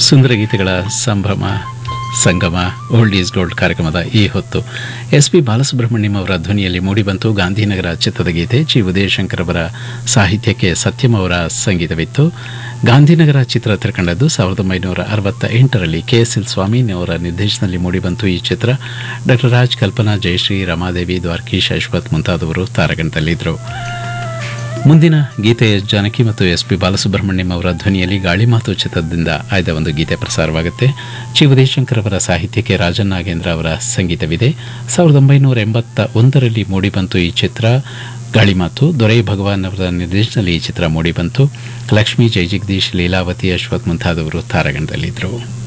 ಸುಂದರ ಗೀತೆಗಳ ಸಂಭ್ರಮ ಸಂಗಮ old is gold ಕಾರ್ಯಕ್ರಮದ ಈ ಹೊತ್ತು ಎಸ್ ಪಿ ಬಾಲಸುಬ್ರಹ್ಮಣ್ಯಂ ಅವರ ಧ್ವನಿಯಲ್ಲಿ ಮೂಡಿಬಂತು ಗಾಂಧಿನಗರ ಚಿತ್ರದ ಗೀತೆ ಜಿ ಉದಯಶಂಕರ್ ಅವರ ಸಾಹಿತ್ಯಕ್ಕೆ ಸತ್ಯಂ ಅವರ ಸಂಗೀತವಿತ್ತು ಗಾಂಧಿನಗರ ಚಿತ್ರ ತೆರೆಕಂಡದ್ದು ಸಾವಿರದ ಒಂಬೈನೂರ ಅರವತ್ತ ಎಂಟರಲ್ಲಿ ಕೆ ಎಸ್ ಎಲ್ ಸ್ವಾಮಿ ಅವರ ನಿರ್ದೇಶನದಲ್ಲಿ ಮೂಡಿಬಂತು ಈ ಚಿತ್ರ ಡಾಕ್ಟರ್ ರಾಜ್ ಕಲ್ಪನಾ ಜಯಶ್ರೀ ರಮಾದೇವಿ ದ್ವಾರಕೀಶ್ ಅಶ್ವಥ್ ಮುಂತಾದವರು ತಾರಗಣದಲ್ಲಿದ್ದರು ಮುಂದಿನ ಗೀತೆ ಎಸ್ ಜಾನಕಿ ಮತ್ತು ಎಸ್ ಪಿ ಬಾಲಸುಬ್ರಹ್ಮಣ್ಯಂ ಅವರ ಧ್ವನಿಯಲ್ಲಿ ಗಾಳಿ ಮಾತು ಚಿತ್ರದಿಂದ ಆಯ್ದ ಒಂದು ಗೀತೆ ಪ್ರಸಾರವಾಗುತ್ತೆ ಚಿ ಉದಯಶಂಕರ್ ಅವರ ಸಾಹಿತ್ಯಕ್ಕೆ ರಾಜನ್ ನಾಗೇಂದ್ರ ಅವರ ಸಂಗೀತವಿದೆ ಸಾವಿರದ ಒಂಬೈನೂರ ಎಂಬತ್ತ ಒಂದರಲ್ಲಿ ಮೂಡಿಬಂತು ಈ ಚಿತ್ರ ಗಾಳಿ ಮಾತು ದೊರೈ ಭಗವಾನ್ ಅವರ ನಿರ್ದೇಶನದಲ್ಲಿ ಈ ಚಿತ್ರ ಮೂಡಿಬಂತು ಲಕ್ಷ್ಮೀ ಜೈ ಜಗದೀಶ್ ಲೀಲಾವತಿ ಅಶ್ವಥ್ ಮುಂತಾದವರು ತಾರಗಣದಲ್ಲಿದ್ದರು